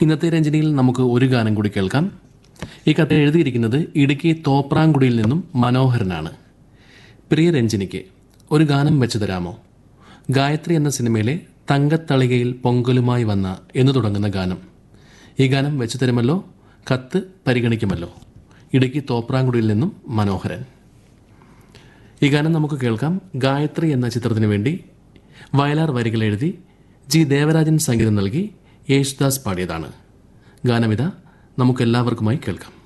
ഇന്നത്തെ രഞ്ജനിയിൽ നമുക്ക് ഒരു ഗാനം കൂടി കേൾക്കാം ഈ കഥ എഴുതിയിരിക്കുന്നത് ഇടുക്കി തോപ്രാങ്കുടിയിൽ നിന്നും മനോഹരനാണ് പ്രിയ രഞ്ജനിക്ക് ഒരു ഗാനം വെച്ചു തരാമോ ഗായത്രി എന്ന സിനിമയിലെ തങ്കത്തളികയിൽ പൊങ്കലുമായി വന്ന എന്ന് തുടങ്ങുന്ന ഗാനം ഈ ഗാനം വെച്ചു തരുമല്ലോ കത്ത് പരിഗണിക്കുമല്ലോ ഇടുക്കി തോപ്രാങ്കുടിയിൽ നിന്നും മനോഹരൻ ഈ ഗാനം നമുക്ക് കേൾക്കാം ഗായത്രി എന്ന ചിത്രത്തിന് വേണ്ടി വയലാർ വരികൾ എഴുതി ജി ദേവരാജൻ സംഗീതം നൽകി യേശുദാസ് പാടിയതാണ് ഗാനമിത നമുക്കെല്ലാവർക്കുമായി കേൾക്കാം